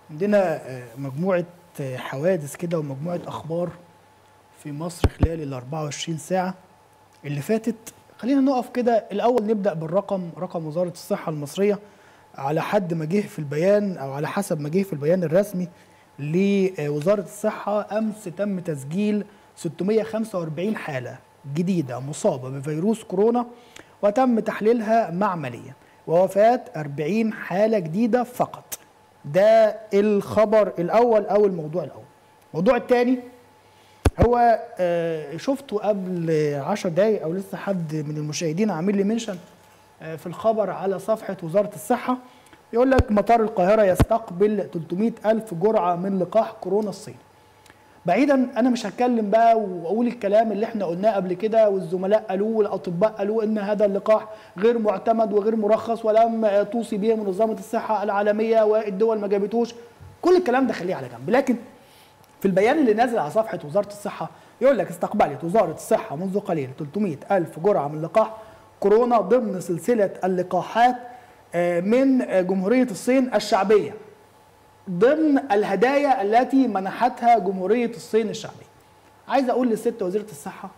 عندنا مجموعة حوادث كده ومجموعة أخبار في مصر خلال ال 24 ساعة اللي فاتت خلينا نقف كده الأول نبدأ بالرقم رقم وزارة الصحة المصرية على حد ما جه في البيان أو على حسب ما جه في البيان الرسمي لوزارة الصحة أمس تم تسجيل 645 حالة جديدة مصابة بفيروس كورونا وتم تحليلها معمليا ووفاة 40 حالة جديدة فقط ده الخبر الأول أو الموضوع الأول الموضوع الثاني هو شفته قبل 10 دقايق أو لسه حد من المشاهدين عامل لي منشن في الخبر على صفحة وزارة الصحة يقول لك مطار القاهرة يستقبل 300 ألف جرعة من لقاح كورونا الصين بعيدا انا مش هتكلم بقى واقول الكلام اللي احنا قلناه قبل كده والزملاء قالوه والاطباء قالوه ان هذا اللقاح غير معتمد وغير مرخص ولم توصي به منظمه الصحه العالميه والدول ما جابتوش كل الكلام ده خليه على جنب لكن في البيان اللي نازل على صفحه وزاره الصحه يقول لك استقبلت وزاره الصحه منذ قليل 300 الف جرعه من لقاح كورونا ضمن سلسله اللقاحات من جمهوريه الصين الشعبيه ضمن الهدايا التي منحتها جمهورية الصين الشعبية عايز أقول للست وزيرة الصحة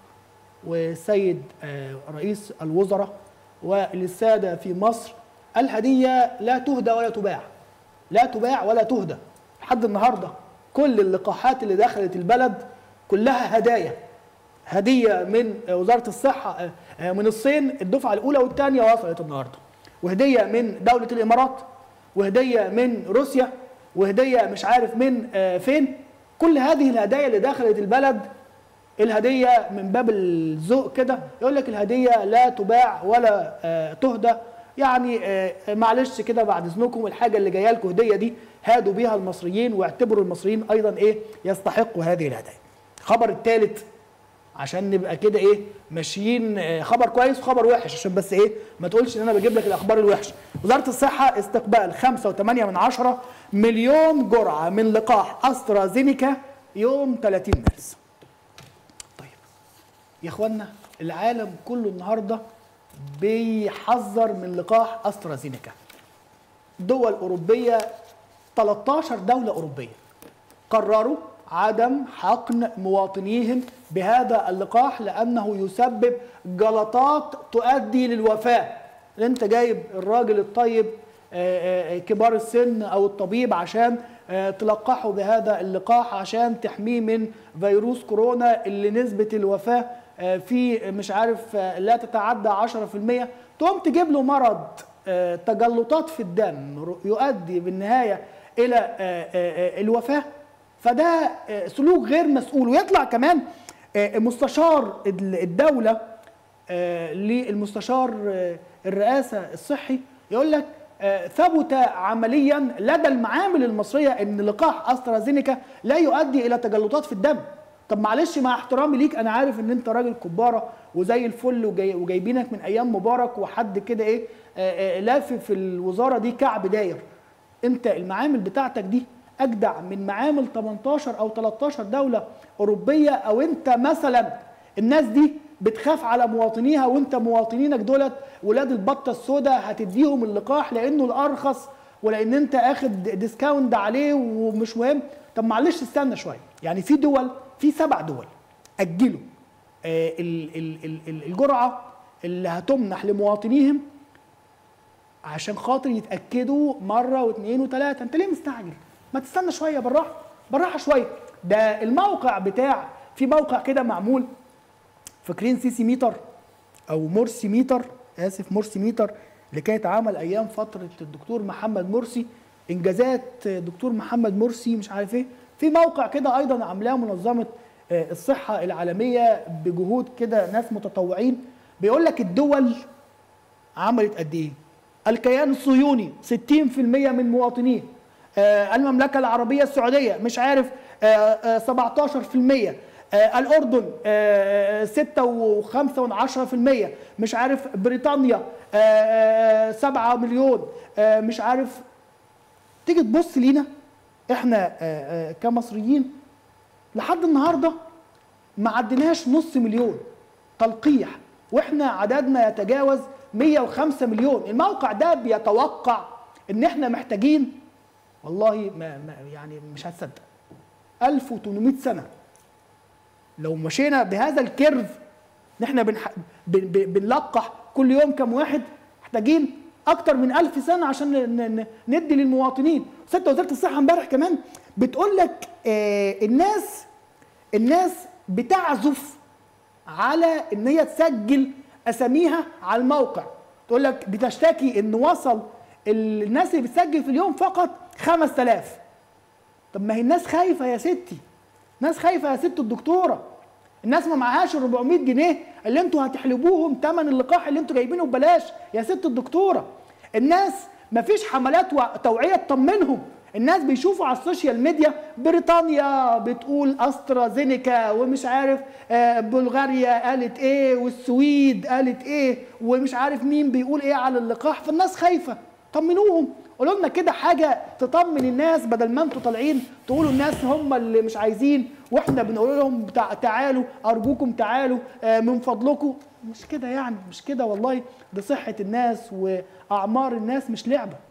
والسيد رئيس الوزراء وللسادة في مصر الهدية لا تهدى ولا تباع لا تباع ولا تهدى لحد النهاردة كل اللقاحات اللي دخلت البلد كلها هدايا هدية من وزارة الصحة من الصين الدفعة الأولى والثانية وصلت النهاردة وهدية من دولة الإمارات وهدية من روسيا وهديه مش عارف من فين كل هذه الهدايا اللي دخلت البلد الهديه من باب الذوق كده يقول لك الهديه لا تباع ولا تهدى يعني معلش كده بعد اذنكم الحاجه اللي جايه لكم هديه دي هادوا بيها المصريين واعتبروا المصريين ايضا ايه يستحقوا هذه الهدايا. الخبر الثالث عشان نبقى كده ايه ماشيين خبر كويس وخبر وحش عشان بس ايه ما تقولش ان انا بجيب لك الاخبار الوحشه وزاره الصحه استقبال 5.8 من عشرة مليون جرعه من لقاح استرازينيكا يوم 30 مارس طيب يا اخوانا العالم كله النهارده بيحذر من لقاح استرازينيكا دول اوروبيه 13 دوله اوروبيه قرروا عدم حقن مواطنيهم بهذا اللقاح لانه يسبب جلطات تؤدي للوفاه انت جايب الراجل الطيب كبار السن او الطبيب عشان تلقحه بهذا اللقاح عشان تحميه من فيروس كورونا اللي نسبه الوفاه فيه مش عارف لا تتعدى 10% تقوم تجيب له مرض تجلطات في الدم يؤدي بالنهايه الى الوفاه فده سلوك غير مسؤول ويطلع كمان مستشار الدولة للمستشار الرئاسة الصحي يقول لك ثبت عمليا لدى المعامل المصرية ان لقاح استرازينيكا لا يؤدي الى تجلطات في الدم طب معلش مع احترامي ليك انا عارف ان انت راجل كبارة وزي الفل وجاي وجايبينك من ايام مبارك وحد كده ايه لافف في الوزارة دي كعب داير انت المعامل بتاعتك دي اجدع من معامل 18 او 13 دوله اوروبيه او انت مثلا الناس دي بتخاف على مواطنيها وانت مواطنينك دولت ولاد البطه السوداء هتديهم اللقاح لانه الارخص ولان انت اخد ديسكاونت عليه ومش مهم طب معلش استنى شويه يعني في دول في سبع دول اجلوا آه ال ال ال الجرعه اللي هتمنح لمواطنيهم عشان خاطر يتاكدوا مره واثنين وثلاثه انت ليه مستعجل ما تستنى شويه بالراحه بالراحه شويه ده الموقع بتاع في موقع كده معمول فاكرين سيسي ميتر او مرسي ميتر اسف مرسي ميتر اللي كانت عمل ايام فتره الدكتور محمد مرسي انجازات دكتور محمد مرسي مش عارف ايه في موقع كده ايضا عاملاه منظمه الصحه العالميه بجهود كده ناس متطوعين بيقول لك الدول عملت قد ايه الكيان الصهيوني 60% من مواطنيه المملكة العربية السعودية مش عارف 17% الأردن 6.5% مش عارف بريطانيا 7 مليون مش عارف تيجي تبص لينا احنا كمصريين لحد النهارده ما عديناش نص مليون تلقيح واحنا عددنا يتجاوز 105 مليون الموقع ده بيتوقع ان احنا محتاجين والله ما, ما يعني مش هتصدق 1800 سنه لو مشينا بهذا الكيرف نحن بنح... بن... بن- بنلقح كل يوم كم واحد محتاجين اكتر من ألف سنه عشان ن... ن... ندي للمواطنين ستة وزاره الصحه امبارح كمان بتقول لك آه الناس الناس بتعزف على ان هي تسجل اساميها على الموقع تقول لك بتشتكي ان وصل الناس اللي بتسجل في اليوم فقط 5000 طب ما هي الناس خايفه يا ستي ناس خايفه يا ست الدكتوره الناس ما معهاش ال 400 جنيه اللي انتوا هتحلبوهم ثمن اللقاح اللي انتوا جايبينه ببلاش يا ست الدكتوره الناس ما فيش حملات و- توعيه تطمنهم الناس بيشوفوا على السوشيال ميديا بريطانيا بتقول استرازينيكا ومش عارف آه، بلغاريا قالت ايه والسويد قالت ايه ومش عارف مين بيقول ايه على اللقاح فالناس خايفه طمنوهم قولوا لنا كده حاجه تطمن الناس بدل ما انتوا طالعين تقولوا الناس هم اللي مش عايزين واحنا بنقول لهم تع- تعالوا ارجوكم تعالوا آه، من فضلكم مش كده يعني مش كده والله دي صحه الناس واعمار الناس مش لعبه